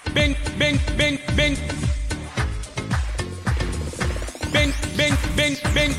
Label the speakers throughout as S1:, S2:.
S1: bing, bing, bing, bing. Bing, bing, bing, bing.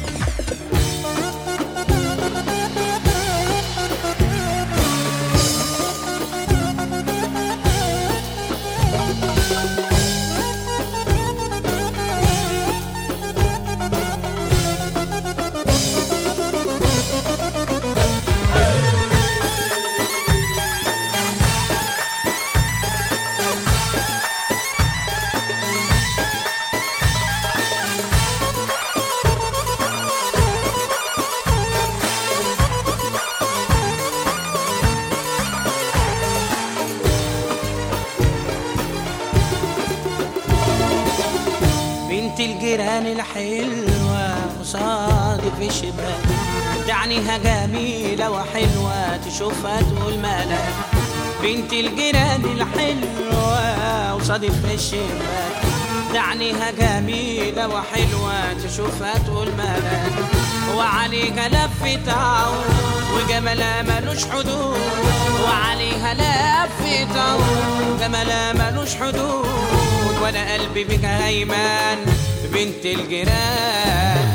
S2: بنت الجيران الحلوة قصادي في الشباك دعنيها جميلة وحلوة تشوفها تقول مالك بنت الجيران الحلوة قصادي في الشباك دعنيها جميلة وحلوة تشوفها تقول مالك وعليها لفة عون وجمالها ملوش حدود وعليها لفة عون وجمالها ملوش حدود وانا قلبي بك هيمان بنت الجيران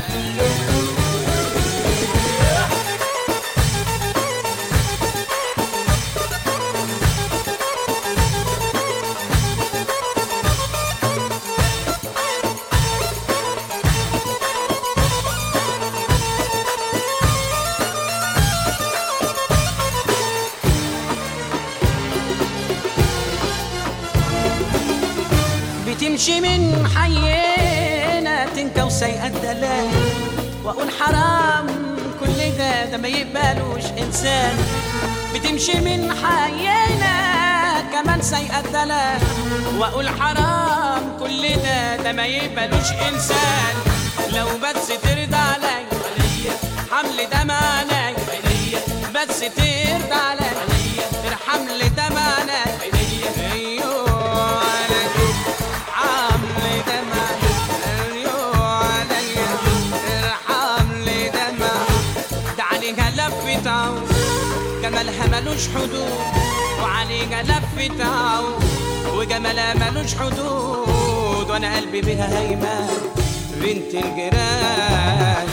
S2: بتمشي من حينا تنكى وسيئة الدلال واقول حرام كل ده ده ما يقبلوش انسان بتمشي من حينا كمان سيئة الدلال واقول حرام كل ده ده ما يقبلوش انسان لو بس ترضى علي حمل دم علي بس ترضى علي ارحم لي دم علي ايوه عليك حمل دم ايوه عليا ارحم لي دم ده عليها لفة عون جمالها ملوش حدود وعليها لفة عون وجمالها ملوش حدود وانا قلبي بها هيمان بنت الجيران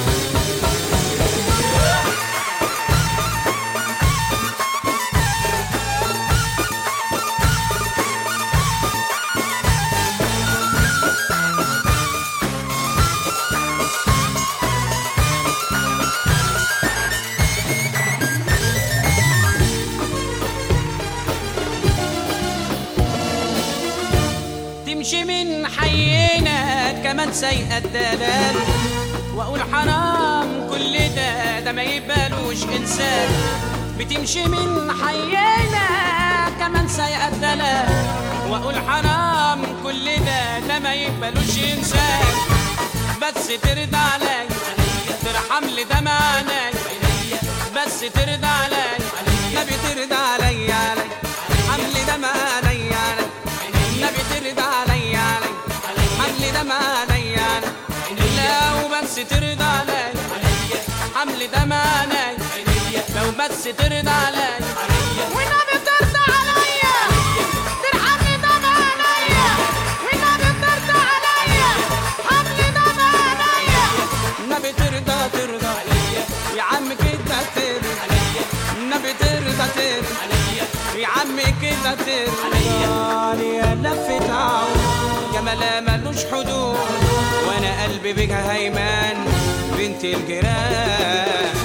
S2: تمشي من حينا كمان سيئة الدلال واقول حرام كل ده ده ما يبالوش انسان بتمشي من حينا كمان سيئة الدلال واقول حرام كل ده ده ما يقبلوش انسان بس ترضى علي ترحم لي دم عيني بس ترضى علي نبي ترضى علي علي حمل دم علي علي نبي ترضى علي علي حمل دم علي علي لو بس ترضى علي حمل دم علي لو بس ترضى علي والنبي ترضى عليا ترحمني دم عليا والنبي ترضى عليا حمل دم عليا النبي ترضى ترضى يا عم كده ترضى النبي ترضى ترضى يا عم كده ترضى يا لفة عون جمالها ملوش حدود وانا قلبي بيها هيمان بنت الجيران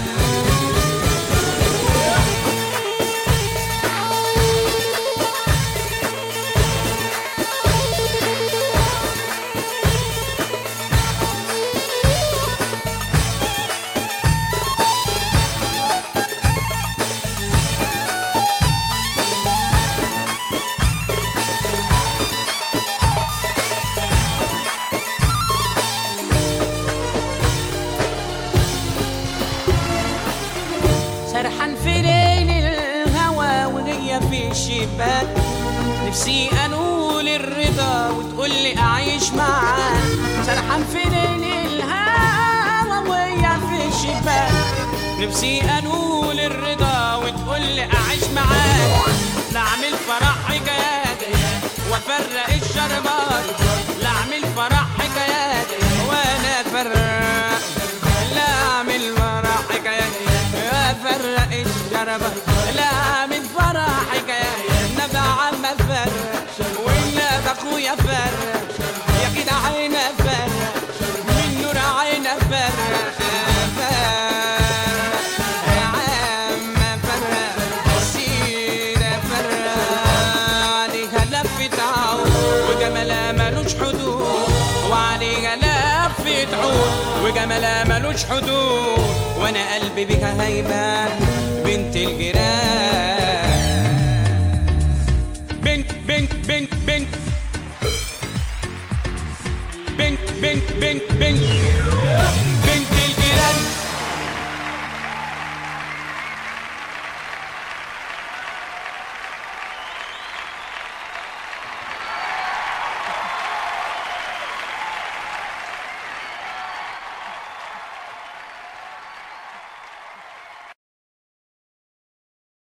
S2: سرحان في ليل الهوى وهي في الشباك نفسي انول الرضا وتقول لي اعيش معاك سرحان في ليل الهوى وهي في الشباك نفسي انول الرضا وتقول لي اعيش معاك نعمل فرح حكايات لا من فرحك يا نبع عم فرح ولا اخويا فرح يا كده عين فرح من نور عين فرح يا عم فرح سيدة فرح عليها لفت عود وجمالها ملوش حدود وعليها لفت عود وجمالها ملوش حدود وانا قلبي بيها هيبة بنت الجيران